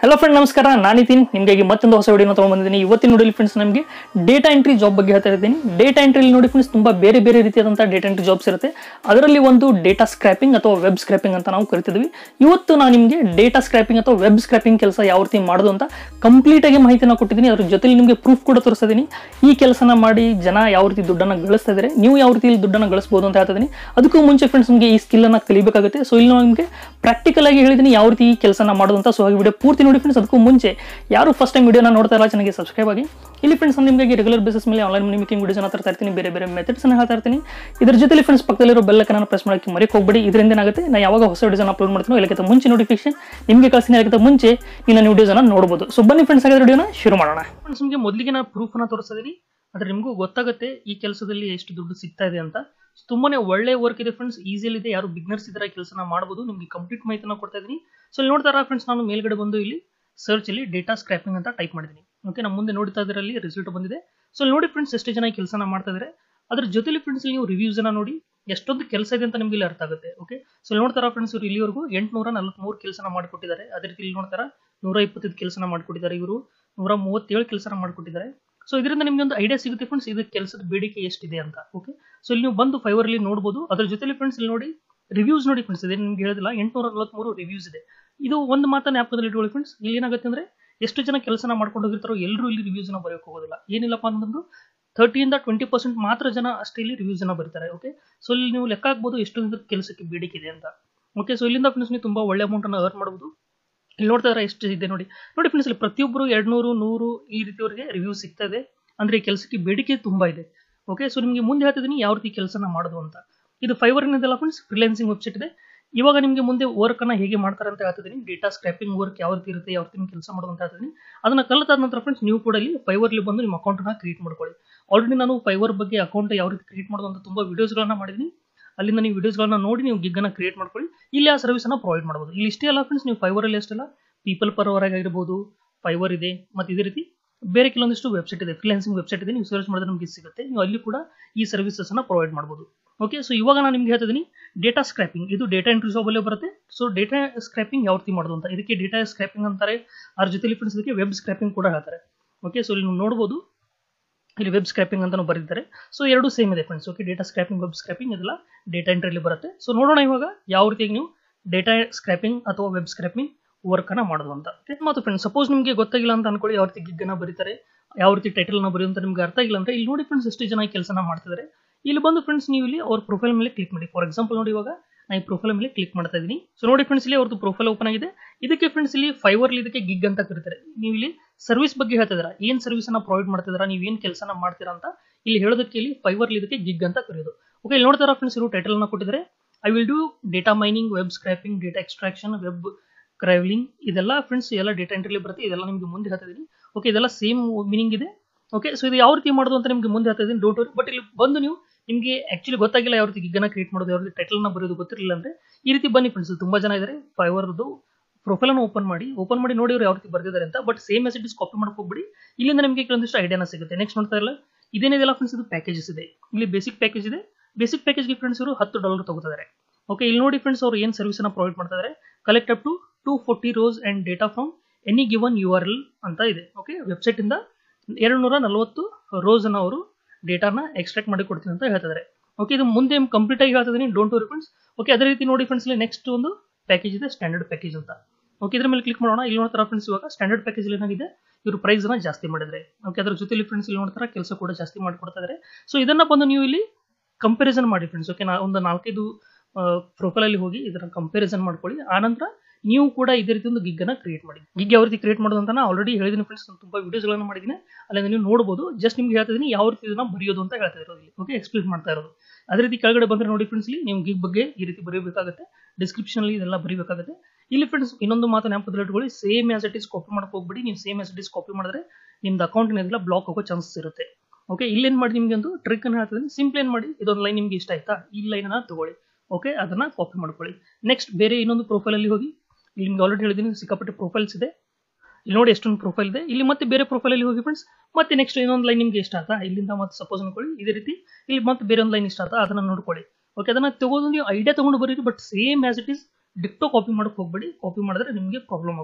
hello friend ನಮಸ್ಕಾರ ನಾನು ನಿತಿನ್ ನಿಮಗೆ ಮತ್ತೊಂದು ಹೊಸ ವಿಡಿಯೋನ ತೊಗೊಂಡ್ಬಂದಿದ್ದೀನಿ ಇವತ್ತಿನ ನೋಡಿ ಫ್ರೆಂಡ್ಸ್ ನಮಗೆ ಡೇಟಾ ಎಂಟ್ರಿ ಜಾಬ್ ಬಗ್ಗೆ ಹೇಳ್ತಾ ಇದ್ದೀನಿ ಡೇಟಾ ಎಂಟ್ರಿ ನೋಡಿ ಫ್ರೆಂಡ್ಸ್ ತುಂಬಾ ಬೇರೆ ಬೇರೆ ರೀತಿಯಾದಂತಹ ಡೇಟಾ ಎಂಟ್ರಿ ಜಾಬ್ಸ್ ಇರುತ್ತೆ ಅದರಲ್ಲಿ ಒಂದು ಡೇಟಾ ಸ್ಕ್ರಾಪಿಂಗ್ ಅಥವಾ ವೆಬ್ ಸ್ಕ್ರಾಪಿಂಗ್ ಅಂತ ನಾವು ಕರಿತಿದ್ವಿ ಇವತ್ತು ನಾನು ನಿಮಗೆ ಡೇಟಾ ಸ್ಕ್ರಾಪಿಂಗ್ ಅಥವಾ ವೆಬ್ ಸ್ಕ್ರಾಪಿಂಗ್ ಕೆಲಸ ಯಾವ ರೀತಿ ಮಾಡೋದು ಅಂತ ಕಂಪ್ಲೀಟ್ ಆಗಿ ಮಾಹಿತಿನ ಕೊಟ್ಟಿದ್ದೀನಿ ಅದ್ರ ಜೊತೆಲಿ ನಿಮಗೆ ಪ್ರೂಫ್ ಕೂಡ ತೋರಿಸ್ತಿದ್ದೀನಿ ಈ ಕೆಲಸನ ಮಾಡಿ ಜನ ಯಾವ ರೀತಿ ದುಡ್ಡನ್ನು ಗಳಿಸ್ತಾ ಇದ್ದಾರೆ ನೀವು ಯಾವ ರೀತಿ ದುಡ್ಡನ್ನು ಗಳಿಸಬಹುದು ಅಂತ ಹೇಳ್ತಾ ಇದ್ದೀನಿ ಅದಕ್ಕೂ ಮುಂಚೆ ಫ್ರೆಂಡ್ಸ್ ನಿಮಗೆ ಈ ಸ್ಕಿಲ್ ಅನ್ನ ಕಲಿಬೇಕಾಗುತ್ತೆ ಸೊ ಇಲ್ಲಿ ನಾನು ನಿಮಗೆ ಪ್ರಾಕ್ಟಿಕಲ್ ಆಗಿ ಹೇಳಿದ್ದೀನಿ ಯಾವ ರೀತಿ ಈ ಕೆಲಸನ ಮಾಡೋದು ಅಂತ ಸೊ ಹಾಗೆ ವಿಡಿಯೋ ಪೂರ್ತಿ ನೋಡಿ ಫ್ರೆಂಡ್ಸ್ ಅದಕ್ಕೂ ಮುಂಚೆ ಯಾರು ಫಸ್ಟ್ ಟೈಮ್ ವಿಡಿಯೋನ ನೋಡ್ತಾ ಇಲ್ಲ ಚೆನ್ನಾಗಿ ಸಬ್ಸ್ಕ್ರೈಬ್ ಆಗಿ ಇಲ್ಲಿ ಫ್ರೆಂಡ್ಸ್ ನಾನು ನಿಮಗೆ ರೆಗ್ಯುಲರ್ ಬೇಸಿಸ್ ಮೇಲೆ ಆನ್ಲೈನ್ ಮನಿ ಮೇಕಿಂಗ್ ವಿಡಿಯೋನ ತರ್ತಾ ಇರ್ತೀನಿ ಬೇರೆ ಬೇರೆ ಮೆಥಡ್ಸ್ ಅನ್ನ ಹೇಳ್ತಾ ಇರ್ತೀನಿ ಇದ್ರ ಜೊತೆಲಿ ಫ್ರೆಂಡ್ಸ್ ಪಕ್ಕದಲ್ಲಿರೋ ಬೆಲ್ ನಾನು ಪ್ರೆಸ್ ಮಾಡೋಕ್ಕೆ ಮರೆಯಕ್ಕೆ ಹೋಗ್ಬೇಡಿ ಇದರಿಂದ ಏನಾಗುತ್ತೆ ನಾನು ಯಾವಾಗ ಹೊಸ ವಿಡಿಯೋನ ಅಪ್ಲೋಡ್ ಮಾಡ್ತೀನಿ ಎಲ್ಲಕ್ಕಿಂತ ಮುಂಚೆ ನೋಟಿಫಿಕೇಶನ್ ನಿಮಗೆ ಕಳಿಸ್ತೀನಿ ಎಲ್ಲಕ್ಕಿಂತ ಮುಂಚೆ ನೀವು ನನ್ನ ವಿಡಿಯೋನ ನೋಡಬಹುದು ಸೊ ಬನ್ನಿ ಫ್ರೆಂಡ್ಸ್ ಹಾಗಾದ್ರೆ ವಿಡಿಯೋನ ಶುರು ಮಾಡೋಣ ಫ್ರೆಂಡ್ಸ್ ನಿಮಗೆ ಮೊದಲಿಗೆ ನಾನು ಪ್ರೂಫ್ನ ತೋರಿಸ್ತಿದ್ದೀನಿ ಆದ್ರೆ ನಿಮಗೂ ಗೊತ್ತಾಗುತ್ತೆ ಈ ಕೆಲಸದಲ್ಲಿ ಎಷ್ಟು ದುಡ್ಡು ಸಿಗ್ತಾ ಇದೆ ಅಂತ So, ತುಂಬಾನೇ ಒಳ್ಳೆ ವರ್ಕ್ ಇದೆ ಫ್ರೆಂಡ್ಸ್ ಈಸಿಯಲ್ಲಿ ಇದೆ ಯಾರು ಬಿಗ್ನರ್ಸ್ ಇದ್ದಾರೆ ಕೆಲಸನ ಮಾಡಬಹುದು ನಿಮಗೆ ಕಂಪ್ಲೀಟ್ ಮಾಹಿತಿನ ಕೊಡ್ತಾ ಇದ್ದೀನಿ ಸೊ ಇಲ್ಲಿ ನೋಡ್ತಾರ ಫ್ರೆಂಡ್ಸ್ ನಾನು ಮೇಲ್ಗಡೆ ಬಂದು ಇಲ್ಲಿ ಸರ್ಚ್ ಅಲ್ಲಿ ಡೇಟಾ ಸ್ಕ್ರಾಪಿಂಗ್ ಅಂತ ಟೈಪ್ ಮಾಡಿದ್ದೀನಿ ಓಕೆ ನಮ್ಮ ಮುಂದೆ ನೋಡ್ತಾ ಇದರಲ್ಲಿ ರಿಸಲ್ಟ್ ಬಂದಿದೆ ಸೊ ಇಲ್ಲಿ ನೋಡಿ ಫ್ರೆಂಡ್ಸ್ ಎಷ್ಟು ಜನ ಕೆಲಸನ ಮಾಡ್ತಾ ಇದ್ದಾರೆ ಅದ್ರ ಜೊತೆಲಿ ಫ್ರೆಂಡ್ಸ್ ನೀವು ರಿವ್ಯೂಸ್ ಅನ್ನ ನೋಡಿ ಎಷ್ಟೊಂದು ಕೆಲಸ ಇದೆ ಅಂತ ನಿಮ್ಗೆ ಇಲ್ಲಿ ಅರ್ಥ ಆಗುತ್ತೆ ಓಕೆ ಸೊ ಇಲ್ಲಿ ನೋಡ್ತಾರ ಫ್ರೆಂಡ್ಸ್ ಇವರು ಇಲ್ಲಿವರೆಗೂ ಎಂಟುನೂರ ನಲವತ್ಮೂರು ಕೆಲಸನ ಮಾಡಿಕೊಟ್ಟಿದ್ದಾರೆ ಅದೇ ರೀತಿ ಇಲ್ಲಿ ನೋಡ್ತಾರ ನೂರ ಇಪ್ಪತ್ತೈದು ಕೆಲಸನ ಮಾಡಿಕೊಟ್ಟಿದ್ದಾರೆ ಇವರು ನೂರ ಮೂವತ್ತೇಳು ಕೆಲಸನ ಮಾಡಿಕೊಟ್ಟಿದ್ದಾರೆ ಸೊ ಇದರಿಂದ ನಿಮ್ಗೆ ಒಂದು ಐಡಿಯಾ ಸಿಗುತ್ತೆ ಫ್ರೆಂಡ್ಸ್ ಇದು ಕೆಲಸದ ಬೇಡಿಕೆ ಎಷ್ಟಿದೆ ಅಂತ ಓಕೆ ಸೊ ಇಲ್ಲಿ ನೀವು ಬಂದು ಫೈವರ್ ಅಲ್ಲಿ ನೋಡಬಹುದು ಅದ್ರ ಜೊತೆಲಿ ಫ್ರೆಂಡ್ಸ್ ಇಲ್ಲಿ ನೋಡಿ ರಿವ್ಯೂಸ್ ನೋಡಿ ಫ್ರೆಂಡ್ಸ್ ಇದೆ ನಿಮ್ಗೆ ಹೇಳಿದಿಲ್ಲ ಎಂಟುನೂರ ನಲವತ್ಮೂರು ರಿವ್ಯೂಸ್ ಇದೆ ಇದು ಒಂದು ಮಾತನ್ನ ಜ್ಞಾಪಕದಲ್ಲಿ ಇಟ್ಕೊಳ್ಳಿ ಫ್ರೆಂಡ್ಸ್ ಇಲ್ಲಿ ಏನಾಗುತ್ತೆ ಅಂದ್ರೆ ಎಷ್ಟು ಜನ ಕೆಲಸನ ಮಾಡ್ಕೊಂಡು ಹೋಗಿರ್ತಾರೋ ಎಲ್ಲರೂ ಇಲ್ಲಿ ರಿವ್ಯೂಸ್ ನ ಬರೆಯೋಕೆ ಹೋಗೋದಿಲ್ಲ ಏನಿಲ್ಲಪ್ಪ ಅಂತಂದ್ರು ತರ್ಟಿಯಿಂದ ಟ್ವೆಂಟಿ ಪರ್ಸೆಂಟ್ ಮಾತ್ರ ಜನ ಅಷ್ಟೇ ಇಲ್ಲಿ ರಿವ್ಯೂಸ್ ನ ಬರೀತಾರೆ ಓಕೆ ಸೊ ಇಲ್ಲಿ ನೀವು ಲೆಕ್ಕ ಹಾಕ್ಬೋದು ಎಷ್ಟು ಕೆಲಸಕ್ಕೆ ಬೇಡಿಕೆ ಇದೆ ಅಂತ ಓಕೆ ಸೊ ಇಲ್ಲಿಂದ ಫ್ರೆಂಡ್ಸ್ ನೀವು ತುಂಬಾ ಒಳ್ಳೆ ಅಮೌಂಟ್ ಅನ್ನ ಅರ್ನ್ ಮಾಡಬಹುದು ಇಲ್ಲಿ ನೋಡ್ತಾ ಇದ್ರೆ ಎಷ್ಟು ಇದೆ ನೋಡಿ ನೋಡಿ ಫ್ರೆಂಡ್ಸ್ ಇಲ್ಲಿ ಪ್ರತಿಯೊಬ್ಬರು ಎರಡು ನೂರು ನೂರು ಈ ರೀತಿಯವರಿಗೆ ರಿವ್ಯೂ ಸಿಗ್ತಾ ಇದೆ ಅಂದ್ರೆ ಈ ಕೆಲಸಕ್ಕೆ ಬೇಡಿಕೆ ತುಂಬಾ ಇದೆ ಓಕೆ ಸೊ ನಿಮಗೆ ಮುಂದೆ ಹೇಳ್ತಿದ್ದೀನಿ ಯಾವ ರೀತಿ ಕೆಲಸನ ಮಾಡೋದು ಅಂತ ಇದು ಫೈವರ್ ಏನಿದೆಲ್ಲ ಫ್ರೆಂಡ್ಸ್ ಫ್ರೀಲಾನ್ಸಿಂಗ್ ವೆಬ್ಸೈಟ್ ಇದೆ ಇವಾಗ ನಿಮಗೆ ಮುಂದೆ ವರ್ಕ್ ಅನ್ನ ಹೇಗೆ ಮಾಡ್ತಾರೆ ಅಂತ ಹೇಳ್ತಿದ್ದೀನಿ ಡೇಟಾ ಸ್ಕ್ರಾಪಿಂಗ್ ವರ್ಕ್ ಯಾವ ರೀತಿ ಇರುತ್ತೆ ಯಾವ ರೀತಿ ಕೆಲಸ ಮಾಡೋದು ಅಂತ ಹೇಳ್ತಿದ್ದೀನಿ ಅದನ್ನ ಕಲಿತಾದ ನಂತರ ಫ್ರೆಂಡ್ಸ್ ನೀವು ಕೂಡ ಇಲ್ಲಿ ಫೈವರ್ಲಿ ಬಂದು ನಿಮ್ಮ ಅಕೌಂಟ್ ಅನ್ನ ಕ್ರಿಯೇಟ್ ಮಾಡ್ಕೊಳ್ಳಿ ಆಲ್ರೆಡಿ ನಾನು ಫೈವರ್ ಬಗ್ಗೆ ಅಕೌಂಟ್ ಯಾವ ರೀತಿ ಕ್ರಿಯೇಟ್ ಮಾಡೋದು ಅಂತ ತುಂಬಾ ವಿಡಿಯೋಸ್ಗಳನ್ನ ಮಾಡಿದ್ದೀನಿ ಅಲ್ಲಿಂದ ನೀವು ವಿಡಿಯೋಸ್ಗಳನ್ನ ನೋಡಿ ನೀವು ಗಿಗ್ ಅನ್ನ ಕ್ರಿಯೇಟ್ ಮಾಡ್ಕೊಳ್ಳಿ ಇಲ್ಲಿ ಆ ಸರ್ವಿಸ್ ಅನ್ನ ಪ್ರೊವೈಡ್ ಮಾಡಬಹುದು ಇಲ್ಲಿ ಇಷ್ಟೇ ಅಲ್ಲ ಫ್ರೆಂಡ್ಸ್ ನೀವು ಫೈವರ್ ಅಲ್ಲಿ ಅಷ್ಟೆಲ್ಲ ಪೀಪಲ್ ಪರ್ ಅವರ್ ಆಗಿರ್ಬೋದು ಫೈವರ್ ಇದೆ ಮತ್ತೆ ಇದೇ ರೀತಿ ಬೇರೆ ಕೆಲವೊಂದಿಷ್ಟು ವೆಬ್ಸೈಟ್ ಇದೆ ಫ್ರೀಲಾನ್ಸಿಂಗ್ ವೆಬ್ಸೈಟ್ ಇದೆ ನೀವು ಸರ್ಚ್ ಮಾಡಿದ್ರೆ ನಿಮಗೆ ಸಿಗುತ್ತೆ ನೀವು ಅಲ್ಲಿ ಕೂಡ ಈ ಸರ್ವಿಸಸ್ ಅನ್ನ ಪ್ರೊವೈಡ್ ಮಾಡಬಹುದು ಓಕೆ ಸೊ ಇವಾಗ ನಾನು ನಿಮ್ಗೆ ಹೇಳ್ತಿದ್ದೀನಿ ಡೇಟಾ ಸ್ಕ್ರಾಪಿಂಗ್ ಇದು ಡೇಟಾ ಎಂಟ್ರಿ ಜಾಬ್ ಅಲ್ಲೇ ಬರುತ್ತೆ ಸೊ ಡೇಟಾ ಸ್ಕ್ರಾಪಿಂಗ್ ಯಾವ ರೀತಿ ಮಾಡೋದು ಅಂತ ಇದಕ್ಕೆ ಡೇಟಾ ಸ್ಕ್ರಾಪಿಂಗ್ ಅಂತಾರೆ ಅದ್ರ ಜೊತೆಲಿ ಫ್ರೆಂಡ್ಸ್ ಇದಕ್ಕೆ ವೆಬ್ ಸ್ಕ್ರಾಪಿಂಗ್ ಕೂಡ ಹೇಳ್ತಾರೆ ಓಕೆ ಸೊ ಇಲ್ಲಿ ನೀವು ನೋಡಬಹುದು ಇಲ್ಲಿ ವೆಬ್ ಸ್ಕ್ರಾಪಿಂಗ್ ಅಂತಾನು ಬರೆದಿದ್ದಾರೆ ಸೊ ಎರಡು ಸೇಮ್ ಇದೆ friends okay data scraping web scraping ಇದೆಲ್ಲ ಡೇಟಾ ಎಂಟ್ರಿಯಲ್ಲಿ ಬರುತ್ತೆ ಸೊ ನೋಡೋಣ ಇವಾಗ ಯಾವ ರೀತಿಯಾಗಿ ನೀವು ಡೇಟಾ ಸ್ಕ್ರಾಪಿಂಗ್ ಅಥವಾ ವೆಬ್ ಸ್ಕ್ರಾಪಿಂಗ್ ವರ್ಕ್ ಅನ್ನ ಮಾಡೋದು ಅಂತ ಮತ್ತು ಫ್ರೆಂಡ್ಸ್ ಸಪೋಸ್ ನಿಮಗೆ ಗೊತ್ತಾಗಿಲ್ಲ ಅಂತ ಅನ್ಕೊಳ್ಳಿ ಯಾವ ರೀತಿ ಗಿಗ್ ಅನ್ನ ಬರೀತಾರೆ ಯಾವ ರೀತಿ ಟೈಟಲ್ ನ ಬರೆಯುವಂತ ನಿಮ್ಗೆ ಅರ್ಥ ಆಗಿಲ್ಲ ಅಂದ್ರೆ ಇಲ್ಲಿ ನೋಡಿ ಫ್ರೆಂಡ್ಸ್ ಎಷ್ಟು ಜನ ಕೆಲಸನ ಮಾಡ್ತಿದ್ದಾರೆ ಇಲ್ಲಿ ಬಂದು ಫ್ರೆಂಡ್ಸ್ ನೀವು ಇಲ್ಲಿ ಅವ್ರ ಪ್ರೊಫೈಲ್ ಮೇಲೆ ಕ್ಲಿಕ್ ಮಾಡಿ ಫಾರ್ ಎಕ್ಸಾಂಪಲ್ ನೋಡಿ ಇವಾಗ ನಾನು ಈ ಪ್ರೊಫೈಲ್ ಮೇಲೆ ಕ್ಲಿಕ್ ಮಾಡ್ತಾ ಇದ್ದೀನಿ ಸೊ ನೋಡಿ ಫ್ರೆಂಡ್ಸ್ ಇಲ್ಲಿ ಅವ್ರದ್ದು ಪ್ರೊಫೈಲ್ ಓಪನ್ ಆಗಿದೆ ಇದಕ್ಕೆ ಫ್ರೆಂಡ್ಸ್ ಇಲ್ಲಿ ಫೈವರ್ ಇದಕ್ಕೆ ಗಿಗ್ ಅಂತ ಕರೀತಾರೆ ನೀವು ಇಲ್ಲಿ ಸರ್ವಿಸ್ ಬಗ್ಗೆ ಹೇಳ್ತಿದ್ದೀರಾ ಏನ್ ಸರ್ವಿಸ್ ಅನ್ನ ಪ್ರೊವೈಡ್ ಮಾಡ್ತಿದ್ದೀರಾ ನೀವು ಏನ್ ಕೆಲಸನ ಮಾಡ್ತೀರಾ ಅಂತ ಇಲ್ಲಿ ಹೇಳೋದಕ್ಕೆ ಇಲ್ಲಿ ಫೈವರ್ ಇದಕ್ಕೆ ಗಿಗ್ ಅಂತ ಕರೆಯೋದು ಓಕೆ ಇಲ್ಲಿ ನೋಡ್ತಾರ ಫ್ರೆಂಡ್ಸ್ ಇವರು ಟೈಟಲ್ ಅನ್ನ ಕೊಟ್ಟಿದ್ದಾರೆ I will do data mining web scraping data extraction web crawling ಇದೆಲ್ಲ ಫ್ರೆಂಡ್ಸ್ ಎಲ್ಲ ಡೇಟಾ ಎಂಟ್ರಿಲಿ ಬರುತ್ತೆ ಇದೆಲ್ಲ ನಿಮಗೆ ಮುಂದೆ ಹೇಳ್ತಾ ಇದೀನಿ ಓಕೆ ಇದೆಲ್ಲ ಸೇಮ್ ಮೀನಿಂಗ್ ಇದೆ ಓಕೆ ಸೊ ಇದು ಯಾವ ರೀತಿ ಮಾಡೋದು ಅಂತ ನಿಮಗೆ ಮುಂದೆ ಹೇಳ್ತಾ ಇದೀನಿ ಡೋಂಟ್ ವರಿ ಬಟ್ ಇಲ್ಲಿ ಬಂದು ನೀವು ನಿಮಗೆ ಆಕ್ಚುಲಿ ಗೊತ್ತಾಗಿಲ್ಲ ಯಾವ ರೀತಿ ಗಿಗ್ಗನ್ನ ಕ್ರಿಯೇಟ್ ಮಾಡೋದು ಯಾವ ರೀತಿ ಟೈಟಲ್ ನ ಬರೆಯೋದು ಗೊತ್ತಿರಲಿಲ್ಲ ಅಂದ್ರೆ ಈ ರೀತಿ ಬನ್ನಿ ಫ್ರೆಂಡ್ಸ್ ತುಂಬಾ ಜನ ಇದ್ದಾರೆ ಫೈವರ್ದು ಪ್ರೊಫೈಲ್ ಅನ್ನು ಓಪನ್ ಮಾಡಿ ಓಪನ್ ಮಾಡಿ ನೋಡಿ ಅವ್ರು ಯಾವ ರೀತಿ ಬರ್ದಿದ್ದಾರೆ ಅಂತ but same as it is copy ಮಾಡಕ್ ಹೋಗ್ಬಿಡಿ ಇಲ್ಲಿಂದ ನಿಮಗೆ ಕೆಲವೊಂದಿಷ್ಟು ಐಡಿಯಾನ ಸಿಗುತ್ತೆ ನೆಕ್ಸ್ಟ್ ನೋಡ್ತಾ ಇಲ್ಲ ಇದೇನಿದೆಲ್ಲ ಫ್ರೆಂಡ್ಸ್ ಇದು ಪ್ಯಾಕೇಜಸ್ ಇದೆ ಇಲ್ಲಿ ಬೇಸಿಕ್ ಪ್ಯಾಕೇಜ್ ಇದೆ ಬೇಸಿಕ್ ಪ್ಯಾಕೇಜ್ಗೆ ಫ್ರೆಂಡ್ಸ್ ಇವರು ಹತ್ತು ಡಾಲರ್ ತಗೋತಾರೆ ಓಕೆ ಇಲ್ಲಿ ನೋಡಿ ಫ್ರೆಂಡ್ಸ್ ಅವರು ಏನು ಸರ್ವಿಸ್ ಅನ್ನ ಪ್ರೊವೈಡ್ ಮಾಡ್ತಾ ಇದ್ದಾರೆ collect up to two forty rows and data from any given U R L ಅಂತ ಇದೆ ಓಕೆ ವೆಬ್ಸೈಟ್ ಇಂದ ಎರಡು ನೂರ ನಲವತ್ತು ರೋಸ್ ಅನ್ನ ಅವರು ಡೇಟಾನ ಎಕ್ಸ್ಟ್ರಾಕ್ಟ್ ಮಾಡಿ ಕೊಡ್ತೀನಿ ಅಂತ ಹೇಳ್ತಿದ್ದಾರೆ ಓಕೆ ಇದು ಮುಂದೆ ಕಂಪ್ಲೀಟ್ ಆಗಿ ಹೇಳ್ತಿದ್ದೀನಿ ಡೋಂಟ್ ವರಿ ಫ್ರೆಂಡ್ಸ್ ಓಕೆ ಅದೇ ರೀತಿ ನೋಡಿ ಫ್ರೆಂಡ್ಸ್ ಇಲ್ಲಿ ನೆಕ್ಸ್ಟ್ ಒಂದು ಪ್ಯಾಕೇಜ್ ಇದೆ ಸ್ಟ್ಯಾಂಡರ್ಡ್ ಪ್ಯಾಕೇಜ್ ಅಂತ ಓಕೆ ಇದ್ರ ಮೇಲೆ ಕ್ಲಿಕ್ ಮಾಡೋಣ ಇಲ್ಲಿ ನೋಡ್ತಾರ ಫ್ರೆಂಡ್ಸ್ ಇವಾಗ ಸ್ಟ್ಯಾಂಡರ್ಡ್ ಪ್ಯಾಕೇಜ್ ಏನಾಗಿದೆ ಇವರು ಪ್ರೈಸ್ ಅನ್ನ ಜಾಸ್ತಿ ಮಾಡಿದ್ರೆ ಓಕೆ ಅದ್ರ ಜೊತೆಲಿ ಫ್ರೆಂಡ್ಸ್ ಇಲ್ಲಿ ನೋಡ್ತಾರ ಕೆಲಸ ಕೂಡ ಜಾಸ್ತಿ ಮಾಡಿಕೊಡ್ತಾ ಇದ್ದಾರೆ ಸೊ ಇದನ್ನ ಬಂದು ನೀವು ಇಲ್ಲಿ ಕಂಪ್ಯಾರಿಸನ್ ಮಾಡಿ ಫ್ರೆಂಡ್ಸ್ ಓಕೆ ನಾ ಒಂದು ನಾಲ್ಕೈದು ಪ್ರೊಫೈಲ್ ಅಲ್ಲಿ ಹೋಗಿ ಇದನ್ನ ಕಂಪ್ಯಾರಿಸನ್ ಮಾಡ್ಕೊಳ್ಳಿ ಆನಂತರ ನೀವು ಕೂಡ ಇದೇ ರೀತಿ ಒಂದು ಗಿಗ್ ಅನ್ನ ಕ್ರಿಯೇಟ್ ಮಾಡಿ ಗಿಗ್ ಯಾವ ರೀತಿ ಕ್ರಿಯೇಟ್ ಮಾಡೋದು ಅಂತ ನಾನು ಆಲ್ರೆಡಿ ಹೇಳಿದ್ದೀನಿ ಫ್ರೆಂಡ್ಸ್ ನಾನು ತುಂಬಾ ವಿಡಿಯೋಸ್ಗಳನ್ನ ಮಾಡಿದ್ದೀನಿ ಅಲ್ಲಿಂದ ನೀವು ನೋಡಬಹುದು ಜಸ್ಟ್ ನಿಮ್ಗೆ ಹೇಳ್ತಿದ್ದೀನಿ ಯಾವ ರೀತಿ ಇದನ್ನ ಬರೆಯೋದು ಅಂತ ಹೇಳ್ತಾ ಇರೋದು ಇಲ್ಲಿ ಓಕೆ ಎಕ್ಸ್ಪ್ಲೇನ್ ಮಾಡ್ತಾ ಇರೋದು ಅದೇ ರೀತಿ ಕೆಳಗಡೆ ಬಂದ್ರೆ ನೋಡಿ ಫ್ರೆಂಡ್ಸ್ ಇಲ್ಲಿ ನೀವು ಗಿಗ್ ಬಗ್ಗೆ ಈ ರೀತಿ ಬರೆಯಬೇಕಾಗುತ್ತೆ ಡಿಸ್ಕ್ರಿಪ್ಷನ್ ಅಲ್ಲಿ ಇದೆಲ್ಲ ಬರೀಬೇಕಾಗುತ್ತೆ ಇಲ್ಲಿ ಫ್ರೆಂಡ್ಸ್ ಇನ್ನೊಂದು ಮಾತು ನೆನಪದಲ್ಲಿ ಇಟ್ಕೊಳ್ಳಿ same as it is copy ಮಾಡಕ್ಕೆ ಹೋಗ್ಬಿಡಿ ನೀವು same as it is copy ಮಾಡಿದ್ರೆ ನಿಮ್ದು ಅಕೌಂಟ್ ಏನಿಲ್ಲ ಬ್ಲಾಕ್ ಆಗೋ ಚಾನ್ಸಸ್ ಇರುತ್ತೆ ಓಕೆ ಇಲ್ಲೇನ್ ಮಾಡಿ ನಿಮ್ಗೆ ಒಂದು ಟ್ರಿಕ್ ಅನ್ನ ಹೇಳ್ತಿದ್ದೀನಿ ಸಿಂಪಲ್ ಏನ್ ಮಾಡಿ ಇದೊಂದು ಲೈನ್ ನಿಮ್ಗೆ ಇಷ್ಟ ಆಯ್ತಾ ಈ ಲೈನ್ ಅನ್ನ ತಗೊಳ್ಳಿ ಓಕೆ ಅದನ್ನ ಕಾಪಿ ಮಾಡ್ಕೊಳ್ಳಿ ನೆಕ್ಸ್ಟ್ ಬೇರೆ ಇನ್ನೊಂದು ಪ್ರೊಫೈಲ್ ಅಲ್ಲಿ ಹೋಗಿ ಇಲ್ಲಿ ನಿಮ್ಗೆ ಆಲ್ರೆಡಿ ಹೇಳಿದ್ದೀನಿ ಸಿಕ್ಕಾಪಟ್ಟೆ ಪ್ರೊಫೈಲ್ಸ್ ಇದೆ ಇಲ್ಲಿ ನೋಡಿ ಎಷ್ಟೊಂದು ಪ್ರೊಫೈಲ್ ಇದೆ ಇಲ್ಲಿ ಮತ್ತೆ ಬೇರೆ ಪ್ರೊಫೈಲ್ ಅಲ್ಲಿ ಹೋಗಿ ಫ್ರೆಂಡ್ಸ್ ಮತ್ತೆ ನೆಕ್ಸ್ಟ್ ಇನ್ನೊಂದು ಲೈನ್ ನಿಮ್ಗೆ ಇಷ್ಟ ಆಯ್ತಾ ಇಲ್ಲಿಂದ ಮತ್ತೆ ಸಪೋಸ್ ಅನ್ಕೊಳ್ಳಿ ಇದೇ ರೀತಿ ಇಲ್ಲಿ ಮತ್ತೆ ಬೇರೆ ಒಂದು ಲೈನ್ ಇಷ್ಟ ಆಯ್ತಾ ಅದನ್ನ ನೋಡ್ಕೊಳ್ಳಿ ಓಕೆ ಅದನ್ನ ತಗೋದು ನೀವು ಐಡಿಯಾ ತಗೊಂಡು ಬರೀರಿ but same as it is ಡಿಕ್ಟೋ ಕಾಪಿ ಮಾಡಕ್ ಹೋಗ್ಬೇಡಿ ಕಾಪಿ ಮಾಡಿದ್ರೆ ನಿಮಗೆ ಪ್ರಾಬ್ಲಮ್ ಆಗೋದು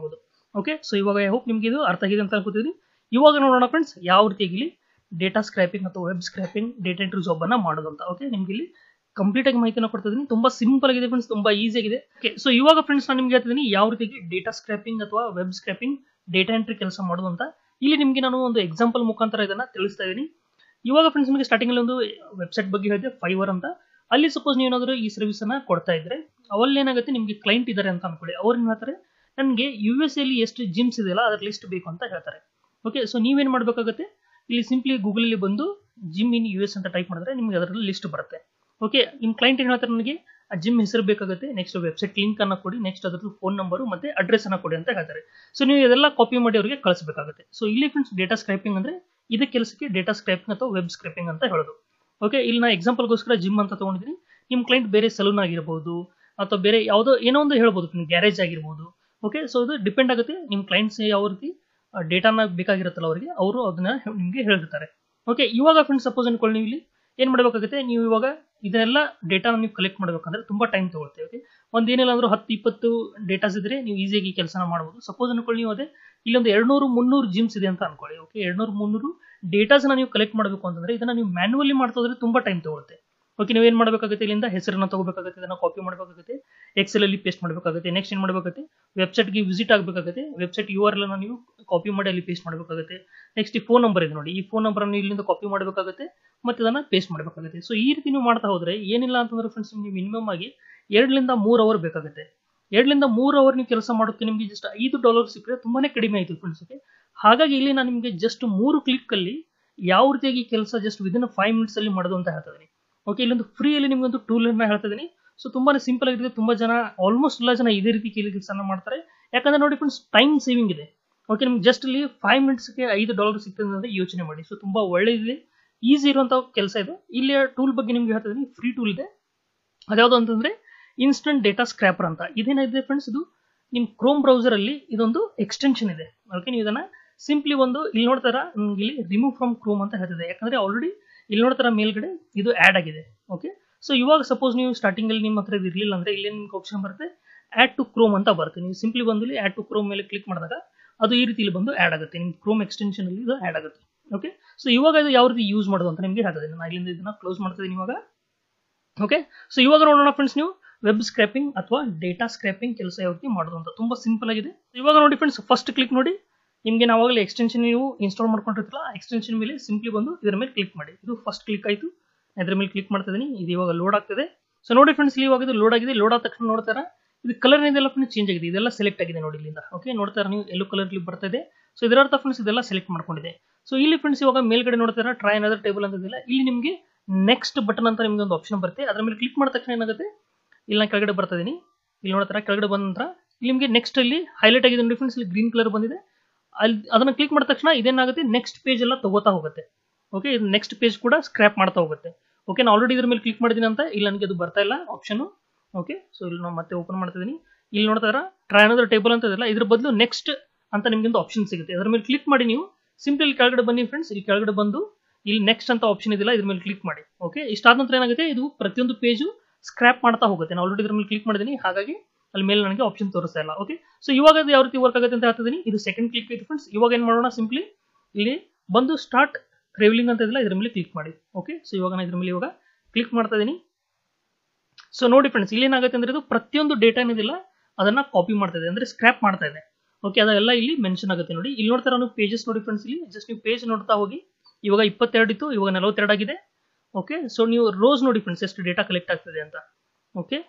ಓಕೆ ಸೊ ಇವಾಗ ಐ ಹೋಪ್ ನಿಮ್ಗೆ ಇದು ಅರ್ಥ ಆಗಿದೆ ಅಂತ ಅನ್ಕೋತೀನಿ ಇವಾಗ ನೋಡೋಣ ಫ್ರೆಂಡ್ಸ್ ಯಾವ ರೀತಿಯಾಗಿ ಇಲ್ಲಿ ಡೇಟಾ ಸ್ಕ್ರ್ಯಾಪಿಂಗ್ ಅಥವಾ web scraping data entry job ಅನ್ನ ಮಾಡೋದು ಅಂತ ಓಕೆ ನಿಮ್ಗೆ ಇಲ್ಲಿ ಕಂಪ್ಲೀಟ್ ಆಗಿ ಮಾಹಿತಿನ ಕೊಡ್ತಿದ್ದೀನಿ ತುಂಬಾ ಸಿಂಪಲ್ ಆಗಿದೆ ಫ್ರೆಂಡ್ಸ್ ತುಂಬಾ ಈಸಿ ಆಗಿದೆ ಓಕೆ ಸೊ ಇವಾಗ ಫ್ರೆಂಡ್ಸ್ ನಾನು ನಿಮ್ಗೆ ಹೇಳ್ತಿದ್ದೀನಿ ಯಾವ ರೀತಿಯಾಗಿ ಡೇಟಾ ಸ್ಕ್ರ್ಯಾಪಿಂಗ್ ಅಥವಾ ವೆಬ್ ಸ್ಕ್ರ್ಯಾಪಿಂಗ್ ಡೇಟಾ ಎಂಟ್ರಿ ಕೆಲಸ ಮಾಡೋದು ಅಂತ ಇಲ್ಲಿ ನಿಮ್ಗೆ ನಾನು ಒಂದು ಎಕ್ಸಾಂಪಲ್ ಮುಖಾಂತರ ಇದನ್ನ ತಿಳಿಸ್ತಾ ಇದ್ದೀನಿ ಇವಾಗ ಫ್ರೆಂಡ್ಸ್ ನಿಮಗೆ ಸ್ಟಾರ್ಟಿಂಗ್ ಅಲ್ಲಿ ಒಂದು ವೆಬ್ಸೈಟ್ ಬಗ್ಗೆ ಹೇಳಿದೆ ಫೈವರ್ ಅಂತ ಅಲ್ಲಿ ಸಪೋಸ್ ನೀವು ಏನಾದರೂ ಈ ಸರ್ವಿಸ್ ಅನ್ನ ಕೊಡ್ತಾ ಇದ್ರೆ ಅವಲ್ಲಿ ಏನಾಗುತ್ತೆ ನಿಮಗೆ ಕ್ಲೈಂಟ್ ಇದ್ದಾರೆ ಅಂತ ಅನ್ಕೊಳ್ಳಿ ಅವ್ರು ಏನ್ ಹೇಳ್ತಾರೆ ನನಗೆ ಯು ಎಸ್ ಅಲ್ಲಿ ಎಷ್ಟು ಜಿಮ್ಸ್ ಇದೆಯಲ್ಲ ಅದ್ರ ಲಿಸ್ಟ್ ಬೇಕು ಅಂತ ಹೇಳ್ತಾರೆ ಓಕೆ ಸೊ ನೀವೇನ್ ಮಾಡ್ಬೇಕಾಗುತ್ತೆ ಇಲ್ಲಿ ಸಿಂಪ್ಲಿ ಗೂಗಲ್ ಅಲ್ಲಿ ಬಂದು ಜಿಮ್ ಇನ್ ಯು ಎಸ್ ಅಂತ ಟೈಪ್ ಮಾಡಿದ್ರೆ ನಿಮ್ಗೆ ಅದರಲ್ಲಿ ಲಿಸ್ಟ್ ಬರುತ್ತೆ ಓಕೆ ನಿಮ್ಮ ಕ್ಲೈಂಟ್ ಏನ್ ಹೇಳ್ತಾರೆ ನನಗೆ ಆ ಜಿಮ್ ಹೆಸರು ಬೇಕಾಗುತ್ತೆ ನೆಕ್ಸ್ಟ್ ವೆಬ್ಸೈಟ್ ಲಿಂಕ್ ಅನ್ನ ಕೊಡಿ ನೆಕ್ಸ್ಟ್ ಅದ್ರದ್ದು ಫೋನ್ ನಂಬರು ಮತ್ತೆ ಅಡ್ರೆಸ್ ಅನ್ನ ಕೊಡಿ ಅಂತ ಹೇಳ್ತಾರೆ ಸೊ ನೀವು ಇದೆಲ್ಲ ಕಾಪಿ ಮಾಡಿ ಅವರಿಗೆ ಕಳಿಸಬೇಕಾಗುತ್ತೆ ಸೊ ಇಲ್ಲಿ ಫ್ರೆಂಡ್ಸ್ ಡೇಟಾ ಸ್ಕ್ರೈಪಿಂಗ್ ಅಂದ್ರೆ ಇದೇ ಕೆಲಸಕ್ಕೆ ಡೇಟಾ ಸ್ಕ್ರೈಪಿಂಗ್ ಅಥವಾ ವೆಬ್ ಸ್ಕ್ರೈಪಿಂಗ್ ಅಂತ ಹೇಳೋದು ಓಕೆ ಇಲ್ಲಿ ನಾ ಎಕ್ಸಾಂಪಲ್ಗೋಸ್ಕರ ಜಿಮ್ ಅಂತ ತಗೊಂಡಿದ್ದೀನಿ ನಿಮ್ಮ ಕ್ಲೈಂಟ್ ಬೇರೆ ಸಲೂನ್ ಆಗಿರ್ಬೋದು ಅಥವಾ ಬೇರೆ ಯಾವುದೋ ಏನೋ ಒಂದು ಹೇಳ್ಬೋದು ನಿಮ್ಮ ಗ್ಯಾರೇಜ್ ಆಗಿರ್ಬೋದು ಓಕೆ ಸೊ ಇದು ಡಿಪೆಂಡ್ ಆಗುತ್ತೆ ನಿಮ್ಮ ಕ್ಲೈಂಟ್ಸ್ ಯಾವ ರೀತಿ ಡೇಟಾನ ಬೇಕಾಗಿರುತ್ತಲ್ಲ ಅವರಿಗೆ ಅವರು ಅದನ್ನ ನಿಮಗೆ ಹೇಳಿರ್ತಾರೆ ಓಕೆ ಇವಾಗ ಫ್ರೆಂಡ್ಸ್ ಸಪೋಸ್ ಅನ್ಕೊಳ್ಳಿ ನೀವು ಇಲ್ಲಿ ಏನು ಮಾಡಬೇಕಾಗುತ್ತೆ ನೀವು ಇವಾಗ ಇದನ್ನೆಲ್ಲ ಡೇಟಾನ ನೀವು ಕಲೆಕ್ಟ್ ಮಾಡಬೇಕಂದ್ರೆ ತುಂಬಾ ಟೈಮ್ ತಗೊಳ್ತೇವೆ ಓಕೆ ಒಂದು ಏನಿಲ್ಲ ಅಂದ್ರೂ ಹತ್ತು ಇಪ್ಪತ್ತು ಡೇಟಾಸ್ ಇದ್ರೆ ನೀವು ಈಸಿಯಾಗಿ ಕೆಲಸನ ಮಾಡ್ಬೋದು ಸಪೋಸ್ ಅನ್ಕೊಳ್ಳಿ ನೀವು ಅದೇ ಇಲ್ಲೊಂದು ಎರಡ್ನೂರು ಮುನ್ನೂರು ಜಿಮ್ಸ್ ಇದೆ ಅಂತ ಅನ್ಕೊಳ್ಳಿ ಓಕೆ ಎರಡ್ನೂರು ಮುನ್ನೂರು ಡೇಟಾಸ್ನ ನೀವು ಕಲೆಕ್ಟ್ ಮಾಡಬೇಕು ಅಂತಂದ್ರೆ ಇದನ್ನ ನೀವು ಮ್ಯಾನ್ಯುವಲಿ ಮಾಡ್ತಾ ಹೋದ್ರೆ ತುಂಬಾ ಟೈಮ್ ತಗೊಳುತ್ತೆ ಓಕೆ ನೀವು ಏನು ಮಾಡಬೇಕಾಗುತ್ತೆ ಇಲ್ಲಿಂದ ಹೆಸರನ್ನ ತಗೋಬೇಕಾಗುತ್ತೆ ಇದನ್ನ ಕಾಪಿ ಮಾಡಬೇಕಾಗುತ್ತೆ ಎಕ್ಸೆಲ್ ಅಲ್ಲಿ ಪೇಸ್ಟ್ ಮಾಡಬೇಕಾಗುತ್ತೆ ನೆಕ್ಸ್ಟ್ ಏನು ಮಾಡಬೇಕಾಗುತ್ತೆ ವೆಬ್ಸೈಟ್ಗೆ ವಿಸಿಟ್ ಆಗಬೇಕಾಗುತ್ತೆ ವೆಬ್ಸೈಟ್ ಯು ಆರ್ ಎಲ್ ನೀವು ಕಾಪಿ ಮಾಡಿ ಅಲ್ಲಿ ಪೇಸ್ಟ್ ಮಾಡಬೇಕಾಗುತ್ತೆ ನೆಕ್ಸ್ಟ್ ಈ ಫೋನ್ ನಂಬರ್ ಇದೆ ನೋಡಿ ಈ ಫೋನ್ ನಂಬರ್ ಅನ್ನು ಇಲ್ಲಿಂದ ಕಾಪಿ ಮಾಡಬೇಕಾಗುತ್ತೆ ಮತ್ತೆ ಇದನ್ನ ಪೇಸ್ಟ್ ಮಾಡಬೇಕಾಗುತ್ತೆ ಸೊ ಈ ರೀತಿ ನೀವು ಮಾಡ್ತಾ ಹೋದ್ರೆ ಏನಿಲ್ಲ ಅಂತಂದ್ರೆ ಫ್ರೆಂಡ್ಸ್ ನಿಮ್ಗೆ ಮಿನಿಮಮ್ ಆಗಿ ಎರಡರಿಂದ ಮೂರು ಅವರ್ ಬೇಕಾಗುತ್ತೆ ಎರಡರಿಂದ ಮೂರು ಅವರ್ ನೀವು ಕೆಲಸ ಮಾಡೋಕ್ಕೆ ನಿಮಗೆ ಜಸ್ಟ್ ಐದು ಡಾಲರ್ ಸಿಕ್ಕರೆ ತುಂಬಾನೇ ಕಡಿಮೆ ಆಯಿತು ಫ್ರೆಂಡ್ಸ್ ಓಕೆ ಹಾಗಾಗಿ ಇಲ್ಲಿ ನಾನು ನಿಮಗೆ ಜಸ್ಟ್ ಮೂರು ಕ್ಲಿಕ್ ಅಲ್ಲಿ ಯಾವ ರೀತಿಯಾಗಿ ಕೆಲಸ ಜಸ್ಟ್ ವಿದಿನ್ ಫೈವ್ ಮಿನಿಟ್ಸ್ ಅಲ್ಲಿ ಮಾಡೋದು ಅಂತ ಹೇಳ್ತಾ ಇದೀನಿ ಓಕೆ ಇಲ್ಲೊಂದು ಫ್ರೀ ಅಲ್ಲಿ ನಿಮ್ಗೆ ಒಂದು ಟೂಲ್ ಅನ್ನ ಹೇಳ್ತಾ ಇದೀನಿ ಸೊ ತುಂಬಾನೇ ಸಿಂಪಲ್ ಆಗಿದೆ ತುಂಬಾ ಜನ ಆಲ್ಮೋಸ್ಟ್ ಎಲ್ಲ ಜನ ಇದೇ ರೀತಿ ಕೆಲಸ ಮಾಡ್ತಾರೆ ಯಾಕಂದ್ರೆ ನೋಡಿ ಫ್ರೆಂಡ್ಸ್ ಟೈಮ್ ಸೇವಿಂಗ್ ಇದೆ ಓಕೆ ನಿಮ್ಗೆ ಜಸ್ಟ್ ಇಲ್ಲಿ ಫೈವ್ ಮಿನಿಟ್ಸ್ಗೆ ಐದು ಡಾಲರ್ ಸಿಗ್ತದೆ ಅಂತ ಯೋಚನೆ ಮಾಡಿ ಸೊ ತುಂಬಾ ಒಳ್ಳೆದಿದೆ ಈಸಿ ಇರುವಂತ ಕೆಲಸ ಇದೆ ಇಲ್ಲಿ ಟೂಲ್ ಬಗ್ಗೆ ನಿಮ್ಗೆ ಹೇಳ್ತಾ ಇದೀನಿ ಫ್ರೀ ಟೂಲ್ ಇದೆ ಅದ್ಯಾವುದು ಅಂತಂದ್ರೆ ಇನ್ಸ್ಟಂಟ್ ಡೇಟಾ ಸ್ಕ್ರ್ಯಾಪರ್ ಅಂತ ಇದೇನಿದೆ ಫ್ರೆಂಡ್ಸ್ ಇದು ನಿಮ್ಮ ಕ್ರೋಮ್ ಬ್ರೌಸರ್ ಅಲ್ಲಿ ಇದೊಂದು ಎಕ್ಸ್ಟೆನ್ಷನ್ ಇದೆ ಓಕೆ ನೀವು ಇದನ್ನ ಸಿಂಪ್ಲಿ ಒಂದು ಇಲ್ಲಿ ನೋಡ್ತಾರ ಇಲ್ಲಿ ರಿಮೂವ್ ಫ್ರಮ್ ಕ್ರೋಮ್ ಅಂತ ಹೇಳ್ತಿದೆ ಯಾಕಂದ್ರೆ ಆಲ್ರೆಡಿ ಇಲ್ಲಿ ನೋಡ್ತಾರ ಮೇಲ್ಗಡೆ ಇದು ಆಡ್ ಆಗಿದೆ ಓಕೆ ಸೊ ಇವಾಗ ಸಪೋಸ್ ನೀವು ಸ್ಟಾರ್ಟಿಂಗ್ ಅಲ್ಲಿ ನಿಮ್ಮ ಹತ್ರ ಇದು ಇರಲಿಲ್ಲ ಅಂದ್ರೆ ಇಲ್ಲಿ ನಿಮ್ಗೆ ಆಪ್ಷನ್ ಬರುತ್ತೆ ಆಡ್ ಟು ಕ್ರೋಮ್ ಅಂತ ಬರುತ್ತೆ ನೀವು ಸಿಂಪ್ಲಿ ಬಂದು ಇಲ್ಲಿ ಆಡ್ ಟು ಕ್ರೋಮ್ ಮೇಲೆ ಕ್ಲಿಕ್ ಮಾಡಿದಾಗ ಅದು ಈ ರೀತಿ ಇಲ್ಲಿ ಬಂದು ಆಡ್ ಆಗುತ್ತೆ ನಿಮ್ಮ ಕ್ರೋಮ್ ಎಕ್ಸ್ಟೆನ್ಷನ್ ಅಲ್ಲಿ ಇದು ಆಡ್ ಆಗುತ್ತೆ ಓಕೆ ಸೊ ಇವಾಗ ಇದು ಯಾವ ರೀತಿ ಯೂಸ್ ಮಾಡೋದು ಅಂತ ನಿಮಗೆ ಹೇಳ್ತದೆ ನಾನು ಇಲ್ಲಿಂದ ಇದನ್ನ ಕ್ಲೋಸ್ ಮಾಡ್ತಿದ್ದೀನಿ ಇವಾಗ ಓಕೆ ಸೊ ಇವಾಗ ನೋಡೋಣ ಫ್ರೆಂಡ್ಸ್ ನೀವು ವೆಬ್ ಸ್ಕ್ರ್ಯಾಪಿಂಗ್ ಅಥವಾ ಡೇಟಾ ಸ್ಕ್ರ್ಯಾಪಿಂಗ್ ಕೆಲಸ ಯಾವ ರೀತಿ ಮಾಡೋದು ಅಂತ ತುಂಬಾ ಸಿಂಪಲ್ ಆಗಿದೆ ಇವಾಗ ನೋಡಿ ಫ್ರೆಂಡ್ಸ್ ಫಸ್ಟ್ ಕ್ಲಿಕ್ ನೋಡಿ ನಿಮಗೆ ನಾವಾಗಲೇ ಎಕ್ಸ್ಟೆನ್ಷನ್ ನೀವು ಇನ್ಸ್ಟಾಲ್ ಮಾಡ್ಕೊಂಡಿರ್ತಿಲ್ಲ ಆ ಎಕ್ಸ್ಟೆನ್ಷನ್ ಮೇಲೆ ಸಿಂಪ್ಲಿ ಬಂದು ಇದರ ಮೇಲೆ ಕ್ಲಿಕ್ ಮಾಡಿ ಇದು ಫಸ್ಟ್ ಕ್ಲಿಕ್ ಆಯಿತು ಇದರ ಮೇಲೆ ಕ್ಲಿಕ್ ಮಾಡ್ತಾ ಇದೀನಿ ಇದು ಇವಾಗ ಲೋಡ್ ಆಗ್ತದೆ ಸೊ ನೋಡಿ ಫ್ರೆಂಡ್ಸ್ ಇವಾಗ ಇದು ಲೋಡ್ ಆಗಿದೆ ಲೋಡ್ ಆದ ತಕ್ಷಣ ನೋಡ್ತಾರ ಇದು ಕಲರ್ ಇದೆಲ್ಲ ಫ್ರೆಂಡ್ಸ್ ಚೇಂಜ್ ಆಗಿದೆ ಇದೆಲ್ಲ ಸೆಲೆಕ್ಟ್ ಆಗಿದೆ ನೋಡಿ ಇಲ್ಲಿಂದ ಓಕೆ ನೋಡ್ತಾರ ನೀವು ಎಲ್ಲೋ ಕಲರ್ ಇಲ್ಲಿ ಬರ್ತಾ ಇದೆ ಸೊ ಇದರ ಅರ್ಥ ಫ್ರೆಂಡ್ಸ್ ಇದೆಲ್ಲ ಸೆಲೆಕ್ಟ್ ಮಾಡ್ಕೊಂಡಿದೆ ಸೊ ಇಲ್ಲಿ ಫ್ರೆಂಡ್ಸ್ ಇವಾಗ ಮೇಲ್ಗಡೆ ನೋಡ್ತಾರ ಟ್ರೈ ಅನದರ್ ಟೇಬಲ್ ಅಂತ ಇದೆಯಲ್ಲ ಇಲ್ಲಿ ನಿಮಗೆ ನೆಕ್ಸ್ಟ್ ಬಟನ್ ಅಂತ ನಿಮ್ಗೆ ಒಂದು ಆಪ್ಷನ್ ಬರುತ್ತೆ ಅದ್ರ ಮೇಲೆ ಕ್ಲಿಕ್ ಮಾಡಿದ ತಕ್ಷಣ ಏನಾಗುತ್ತೆ ಇಲ್ಲಿ ನಾನು ಕೆಳಗಡೆ ಬರ್ತಾ ಇದೀನಿ ಇಲ್ಲಿ ನೋಡ್ತಾರ ಕೆಳಗಡೆ ಬಂದ ನಂತರ ಇಲ್ಲಿ ನಿಮಗೆ ನೆಕ್ಸ್ಟ್ ಅಲ್ಲಿ ಹೈಲೈಟ್ ಆಗಿದೆ ನೋಡಿ ಫ್ರೆಂಡ್ಸ್ ಇಲ್ಲಿ ಗ್ರೀನ್ ಕಲರ್ ಬಂದಿದೆ ಅಲ್ಲಿ ಅದನ್ನ ಕ್ಲಿಕ್ ಮಾಡಿದ ತಕ್ಷಣ ಇದೇನಾಗುತ್ತೆ ನೆಕ್ಸ್ಟ್ ಪೇಜ್ ಎಲ್ಲ ತಗೋತಾ ಹೋಗುತ್ತೆ ಓಕೆ ಇದು ನೆಕ್ಸ್ಟ್ ಪೇಜ್ ಕೂಡ ಸ್ಕ್ರಾಪ್ ಮಾಡ್ತಾ ಹೋಗುತ್ತೆ ಓಕೆ ನಾನು ಆಲ್ರೆಡಿ ಇದ್ರ ಮೇಲೆ ಕ್ಲಿಕ್ ಮಾಡಿದ್ದೀನಿ ಅಂತ ಇಲ್ಲಿ ನನಗೆ ಅದು ಬರ್ತಾ ಇಲ್ಲ ಆಪ್ಷನ್ ಓಕೆ ಸೊ ಇಲ್ಲಿ ನಾವು ಮತ್ತೆ ಓಪನ್ ಮಾಡ್ತಾ ಇದೀನಿ ಇಲ್ಲಿ ನೋಡ್ತಾರ ಟ್ರೈ ಅನ್ನೋದ್ರ ಟೇಬಲ್ ಅಂತ ಇದೆಲ್ಲ ಇದ್ರ ಬದಲು ನೆಕ್ಸ್ಟ್ ಅಂತ ನಿಮ್ಗೆ ಒಂದು ಆಪ್ಷನ್ ಸಿಗುತ್ತೆ ಅದ್ರ ಮೇಲೆ ಕ್ಲಿಕ್ ಮಾಡಿ ನೀವು ಸಿಂಪಲ್ ಇಲ್ಲಿ ಕೆಳಗಡೆ ಬನ್ನಿ ಫ್ರೆಂಡ್ಸ್ ಇಲ್ಲಿ ಕೆಳಗಡೆ ಬಂದು ಇಲ್ಲಿ ನೆಕ್ಸ್ಟ್ ಅಂತ ಆಪ್ಷನ್ ಇದೆಯಲ್ಲ ಇದ್ರ ಮೇಲೆ ಕ್ಲಿಕ್ ಮಾಡಿ ಓಕೆ ಇಷ್ಟಾದ ನಂತರ ಏನಾಗುತ್ತೆ ಇದು ಪ್ರತಿಯೊಂದು ಪೇಜು ಸ್ಕ್ರಾಪ್ ಮಾಡ್ತಾ ಹೋಗುತ್ತೆ ನಾನು ಆಲ್ರೆಡಿ ಇದ್ರ ಮೇಲೆ ಕ್ಲಿಕ್ ಮಾಡಿದ್ದೀನಿ ಹಾಗಾಗಿ ಅಲ್ಲಿ ಮೇಲೆ ನನಗೆ ಆಪ್ಷನ್ ತೋರಿಸ್ತಾ ಇಲ್ಲ ಓಕೆ ಸೊ ಇವಾಗ ಅದು ಯಾವ ರೀತಿ ವರ್ಕ್ ಆಗುತ್ತೆ ಅಂತ ಹೇಳ್ತಿದ್ದೀನಿ ಇದು ಸೆಕೆಂಡ್ ಕ್ಲಿಕ್ ಐತೆ ಫ್ರೆಂಡ್ಸ್ ಇವಾಗ ಏನು ಮಾಡೋಣ ಸಿಂಪ್ಲಿ ಇಲ್ಲಿ ಬಂದು ಸ್ಟಾರ್ಟ್ ಟ್ರೇವಲಿಂಗ್ ಅಂತ ಇದೆಯಲ್ಲ ಇದ್ರ ಮೇಲೆ ಕ್ಲಿಕ್ ಮಾಡಿ ಓಕೆ ಸೊ ಇವಾಗ ನಾನು ಇದ್ರ ಮೇಲೆ ಇವಾಗ ಕ್ಲಿಕ್ ಮಾಡ್ತಾ ಇದೀನಿ ಸೊ ನೋಡಿ ಫ್ರೆಂಡ್ಸ್ ಇಲ್ಲಿ ಏನಾಗುತ್ತೆ ಅಂದ್ರೆ ಇದು ಪ್ರತಿಯೊಂದು ಡೇಟಾ ಏನಿದಿಲ್ಲ ಅದನ್ನ ಕಾಪಿ ಮಾಡ್ತಾ ಇದೆ ಅಂದ್ರೆ ಸ್ಕ್ರಾಪ್ ಮಾಡ್ತಾ ಇದೆ ಓಕೆ ಅದೆಲ್ಲ ಇಲ್ಲಿ ಮೆನ್ಷನ್ ಆಗುತ್ತೆ ನೋಡಿ ಇಲ್ಲಿ ನೋಡ್ತಾರ ನೀವು ಪೇಜಸ್ ನೋಡಿ ಫ್ರೆಂಡ್ಸ್ ಇಲ್ಲಿ ಜಸ್ಟ್ ನೀವು ಪೇಜ್ ನೋಡ್ತಾ ಹೋಗಿ ಇವಾಗ ಇಪ್ಪತ್ತೆರಡು ಇತ್ತು ಇವಾಗ ನಲವತ್ತೆರಡು ಆಗಿದೆ ಓಕೆ ಸೊ ನೀವು ರೋಸ್ ನೋಡಿ ಫ್ರೆಂಡ್ಸ್ ಎಷ್ಟು ಡೇಟಾ ಕಲೆಕ್ಟ್ ಆಗ್ತದೆ ಅಂತ ಓಕೆ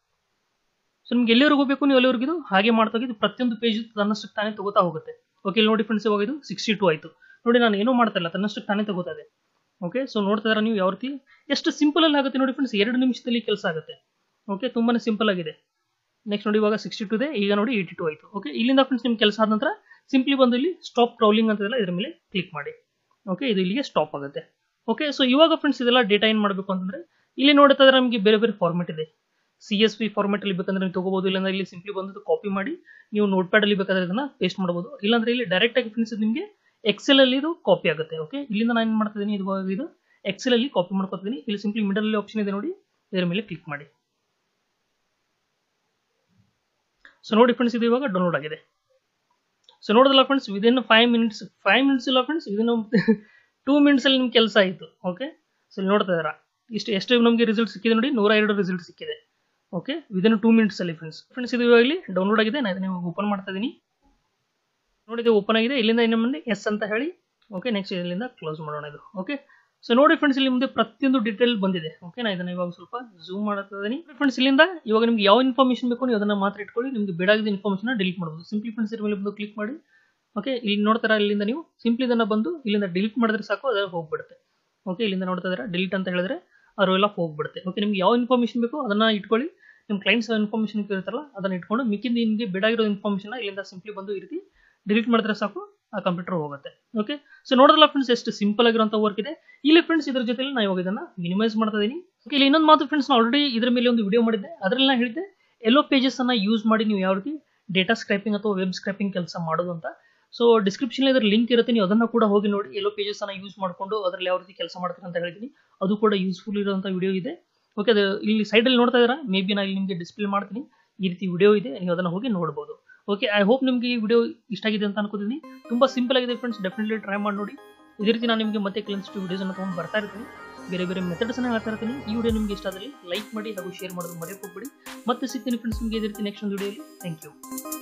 ಸೊ ನಿಮ್ಗೆ ಎಲ್ಲಿವರೆಗೂ ಹೋಗಬೇಕು ನೀವು ಎಲ್ಲಿವರೆಗೂ ಇದು ಹಾಗೆ ಮಾಡ್ತಾ ಹೋಗಿ ಇದು ಪ್ರತಿಯೊಂದು ಪೇಜ್ ತನ್ನಷ್ಟು ತಾನೇ ತಗೋತಾ ಹೋಗುತ್ತೆ ಓಕೆ ಇಲ್ಲಿ ನೋಡಿ ಫ್ರೆಂಡ್ಸ್ ಇವಾಗ ಇದು ಸಿಕ್ಸ್ಟಿ ಟು ಆಯಿತು ನೋಡಿ ನಾನು ಏನೂ ಮಾಡ್ತಾ ಇಲ್ಲ ತನ್ನಷ್ಟು ತಾನೇ ತಗೋತಾ ಇದೆ ಓಕೆ ಸೊ ನೋಡ್ತಾ ಇದ್ದಾರೆ ನೀವು ಯಾವ ರೀತಿ ಎಷ್ಟು ಸಿಂಪಲ್ ಅಲ್ಲಿ ಆಗುತ್ತೆ ನೋಡಿ ಫ್ರೆಂಡ್ಸ್ ಎರಡು ನಿಮಿಷದಲ್ಲಿ ಕೆಲಸ ಆಗುತ್ತೆ ಓಕೆ ತುಂಬಾನೇ ಸಿಂಪಲ್ ಆಗಿದೆ ನೆಕ್ಸ್ಟ್ ನೋಡಿ ಇವಾಗ ಸಿಕ್ಸ್ಟಿ ಟು ಇದೆ ಈಗ ನೋಡಿ ಏಯ್ಟಿ ಟು ಆಯಿತು ಓಕೆ ಇಲ್ಲಿಂದ ಫ್ರೆಂಡ್ಸ್ ನಿಮ್ಗೆ ಕೆಲಸ ಆದ ನಂತರ ಸಿಂಪ್ಲಿ ಬಂದು ಇಲ್ಲಿ ಸ್ಟಾಪ್ ಕ್ರೌಲಿಂಗ್ ಅಂತ ಇದೆಲ್ಲ ಇದ್ರ ಮೇಲೆ ಕ್ಲಿಕ್ ಮಾಡಿ ಓಕೆ ಇದು ಇಲ್ಲಿಗೆ ಸ್ಟಾಪ್ ಆಗುತ್ತೆ ಓಕೆ ಸೊ ಇವಾಗ ಫ್ರೆಂಡ್ಸ್ ಇದೆಲ್ಲ ಡೇಟಾ ಏನು ಮಾಡಬೇಕು ಅಂತಂದ್ರೆ ಇಲ್ಲಿ ನೋಡ್ತಾ ಇದ್ರೆ ನಮಗೆ ಬೇರೆ ಬೇರೆ ಫಾರ್ಮೆಟ್ ಇದೆ ಸಿ ಎಸ್ ವಿ ಫಾರ್ಮೆಟ್ ಅಲ್ಲಿ ಬೇಕಂದ್ರೆ ನೀವು ತಗೋಬಹುದು ಇಲ್ಲಾಂದ್ರೆ ಇಲ್ಲಿ ಸಿಂಪ್ಲಿ ಬಂದು ಕಾಪಿ ಮಾಡಿ ನೀವು ನೋಟ್ ಪ್ಯಾಡ್ ಅಲ್ಲಿ ಬೇಕಾದ್ರೆ ಇದನ್ನ ಪೇಸ್ಟ್ ಮಾಡಬಹುದು ಇಲ್ಲಾಂದ್ರೆ ಇಲ್ಲಿ ಡೈರೆಕ್ಟ್ ಆಗಿ ಫ್ರೆಂಡ್ಸ್ ನಿಮಗೆ ಎಕ್ಸೆಲ್ ಅಲ್ಲಿ ಇದು ಕಾಪಿ ಆಗುತ್ತೆ ಓಕೆ ಇಲ್ಲಿಂದ ನಾನು ಏನು ಮಾಡ್ತಾ ಇದೀನಿ ಇವಾಗ ಇದು ಎಕ್ಸೆಲ್ ಅಲ್ಲಿ ಕಾಪಿ ಮಾಡ್ಕೊತೀನಿ ಇಲ್ಲಿ ಸಿಂಪ್ಲಿ ಮಿಡಲ್ ಅಲ್ಲಿ ಆಪ್ಷನ್ ಇದೆ ನೋಡಿ ಇದರ ಮೇಲೆ ಕ್ಲಿಕ್ ಮಾಡಿ ಸೊ ನೋಡಿ ಫ್ರೆಂಡ್ಸ್ ಇದು ಇವಾಗ ಡೌನ್ಲೋಡ್ ಆಗಿದೆ ಸೊ ನೋಡೋದಲ್ಲ friends within five minutes five minutes ಇಲ್ಲ ಫ್ರೆಂಡ್ಸ್ ವಿದಿನ್ ಟೂ ಮಿನಿಟ್ಸಲ್ಲಿ ನಿಮ್ಮ ಕೆಲಸ ಆಯಿತು ಓಕೆ ಸೊ ಇಲ್ಲಿ ನೋಡ್ತಾ ಇದ್ದೀರಾ ಇಷ್ಟು ಎಷ್ಟು ನಮಗೆ ರಿಸಲ್ಟ್ ಸಿಕ್ಕಿದೆ ನೋಡಿ ನೂರ ಎರಡು ರಿಸಲ್ಟ್ ಸಿಕ್ಕಿದೆ ಓಕೆ ವಿದಿನ್ ಟೂ ಮಿನಿಟ್ಸಲ್ಲಿ ಫ್ರೆಂಡ್ಸ್ ಫ್ರೆಂಡ್ಸ್ ಇದು ಇವಾಗಲಿ ಡೌನ್ಲೋಡ್ ಆಗಿದೆ ನಾನು ಇದನ್ನ ಓಪನ್ ಮಾಡ್ತಾ ಇದ್ದೀನಿ ನೋಡಿದೆ ಓಪನ್ ಆಗಿದೆ ಇಲ್ಲಿಂದ ಇನ್ನು ಮುಂದೆ ಎಸ್ ಅಂತ ಹೇಳಿ ಓಕೆ ನೆಕ್ಸ್ಟ್ ಇಲ್ಲಿಂದ ಕ್ಲೋಸ್ ಮಾಡೋಣ ಇದು ಓಕೆ ಸೊ ನೋಡಿ ಫ್ರೆಂಡ್ಸ್ ಇಲ್ಲಿ ಮುಂದೆ ಪ್ರತಿಯೊಂದು ಡೀಟೇಲ್ ಬಂದಿದೆ ಓಕೆ ನಾ ಇದನ್ನ ಇವಾಗ ಸ್ವಲ್ಪ ಝೂಮ್ ಮಾಡ್ತಾ ಇದ್ದೀನಿ ಫ್ರೆಂಡ್ಸ್ ಇಲ್ಲಿಂದ ಇವಾಗ ನಿಮ್ಗೆ ಯಾವ ಇನ್ಫಾರ್ಮೇಷನ್ ಬೇಕು ನೀವು ಅದನ್ನ ಮಾತ್ರ ಇಟ್ಕೊಳ್ಳಿ ನಿಮ್ಗೆ ಬೇಡಾಗಿದ್ದ ಇನ್ಫಾರ್ಮೇಷನ್ ಡಿಲೀಟ್ ಮಾಡಬಹುದು ಸಿಂಪ್ಲಿ ಫ್ರೆಂಡ್ಸ್ ಇದ್ರ ಮೇಲೆ ಬಂದು ಕ್ಲಿಕ್ ಮಾಡಿ ಓಕೆ ಇಲ್ಲಿ ನೋಡ್ತಾರ ಇಲ್ಲಿಂದ ನೀವು ಸಿಂಪ್ಲಿ ಇದನ್ನ ಬಂದು ಇಲ್ಲಿಂದ ಡಿಲೀಟ್ ಮಾಡಿದ್ರೆ ಸಾಕು ಅದರ ಹೋಗ್ಬಿಡುತ್ತೆ ಓಕೆ ಇಲ್ಲಿಂದ ನೋಡ್ತಾ ಇದ್ದಾರೆ ಡಿಲೀಟ್ ಅಂತ ಹೇಳಿದ್ರೆ ಅವರು ಎಲ್ಲ ಹೋಗ್ಬಿಡುತ್ತೆ ಓಕೆ ನಿಮ್ಗೆ ಯಾವ ಇನ್ಫಾರ್ಮೇಷನ್ ಬೇಕೋ ಅದನ್ನ ಇಟ್ಕೊಳ್ಳಿ ನಿಮ್ಮ ಕ್ಲೈಂಟ್ಸ್ ಇನ್ಫಾರ್ಮೇಷನ್ ಇರುತ್ತಲ್ಲ ಅದನ್ನ ಇಟ್ಕೊಂಡು ಮಿಕ್ಕಿಂದ ನಿಮಗೆ ಬೇಡಾಗಿರೋ ಇನ್ಫಾರ್ಮೇಷನ್ ಇಲ್ಲಿಂದ ಸಿಂಪ್ಲಿ ಬಂದು ಈ ರೀತಿ ಡಿಲೀಟ್ ಮಾಡಿದ್ರೆ ಸಾಕು ಆ ಕಂಪ್ಯೂಟರ್ ಹೋಗುತ್ತೆ ಓಕೆ ಸೊ ನೋಡೋದಲ್ಲ ಫ್ರೆಂಡ್ಸ್ ಎಷ್ಟು ಸಿಂಪಲ್ ಆಗಿರುವಂಥ ವರ್ಕ್ ಇದೆ ಇಲ್ಲಿ ಫ್ರೆಂಡ್ಸ್ ಇದ್ರ ಜೊತೆ ನಾನು ಇವಾಗ ಇದನ್ನ ಮಿನಿಮೈಸ್ ಮಾಡ್ತಾ ಇದೀನಿ ಓಕೆ ಇಲ್ಲಿ ಇನ್ನೊಂದು ಮಾತು ಫ್ರೆಂಡ್ಸ್ ನಾನು ಆಲ್ರೆಡಿ ಇದ್ರ ಮೇಲೆ ಒಂದು ವಿಡಿಯೋ ಮಾಡಿದ್ದೆ ಅದರಲ್ಲಿ ನಾನು ಹೇಳಿದ್ದೆ ಎಲ್ಲೋ ಪೇಜಸ್ ಅನ್ನ ಯೂಸ್ ಮಾಡಿ ನೀವು ಯಾವ ರೀತಿ ಡೇಟಾ ಸ್ಕ್ರಾಪಿಂಗ್ ಅಥವಾ ವೆಬ್ ಸ್ಕ್ರಾಪಿಂಗ್ ಕೆಲಸ ಮಾಡೋದು ಅಂತ ಸೊ ಡಿಸ್ಕ್ರಿಪ್ಷನ್ ಇದ್ರ ಲಿಂಕ್ ಇರುತ್ತೆ ನೀವು ಅದನ್ನ ಕೂಡ ಹೋಗಿ ನೋಡಿ ಎಲ್ಲೋ ಪೇಜಸ್ ಅನ್ನ ಯೂಸ್ ಮಾಡಿಕೊಂಡು ಅದರಲ್ಲಿ ಯಾವ ರೀತಿ ಕೆಲಸ ಮಾಡ್ತಾರೆ ಅಂತ ಹೇಳಿದ್ದೀನಿ ಅದು ಕೂಡ ಯೂಸ್ಫುಲ್ ಇರುವಂಥ ವಿಡಿಯೋ ಇದೆ ಓಕೆ ಅದು ಇಲ್ಲಿ ಸೈಡಲ್ಲಿ ನೋಡ್ತಾ ಇದ್ದೀರಾ ಮೇ ಬಿ ನಾನು ಇಲ್ಲಿ ನಿಮಗೆ ಡಿಸ್ಪ್ಲೇ ಮಾಡ್ತೀನಿ ಈ ರೀತಿ ವಿಡಿಯೋ ಇದೆ ನೀವು ಅದನ್ನ ಹೋಗಿ ನೋಡ್ಬೋದು ಓಕೆ ಐ ಹೋಪ್ ನಿಮಗೆ ಈ ವಿಡಿಯೋ ಇಷ್ಟ ಆಗಿದೆ ಅಂತ ಅನ್ಕೋತೀನಿ ತುಂಬಾ ಸಿಂಪಲ್ ಆಗಿದೆ ಫ್ರೆಂಡ್ಸ್ ಡೆಫಿನೆಟ್ಲಿ ಟ್ರೈ ಮಾಡಿ ನೋಡಿ ಇದೇ ರೀತಿ ನಾನು ನಿಮಗೆ ಮತ್ತೆ ಕೆಲವೊಂದಿಷ್ಟು ವಿಡಿಯೋಸ್ ಅನ್ನು ತೊಗೊಂಡು ಬರ್ತಾ ಇರ್ತೀನಿ ಬೇರೆ ಬೇರೆ ಮೆಥಡ್ಸ್ ಅನ್ನ ಹೇಳ್ತಾ ಇರ್ತೀನಿ ಈ ವಿಡಿಯೋ ನಿಮಗೆ ಇಷ್ಟ ಆದಲ್ಲಿ ಲೈಕ್ ಮಾಡಿ ಹಾಗೂ ಶೇರ್ ಮಾಡೋದು ಮರೆಯೋಕೆ ಹೋಗ್ಬೇಡಿ ಮತ್ತೆ ಸಿಗ್ತೀನಿ ಫ್ರೆಂಡ್ಸ್ ನಿಮಗೆ ಇದೇ ರೀತಿ ನೆಕ್ಸ್ಟ್ ಒಂದು ವಿಡಿಯೋಲಿ ಥ್ಯಾಂಕ್ ಯು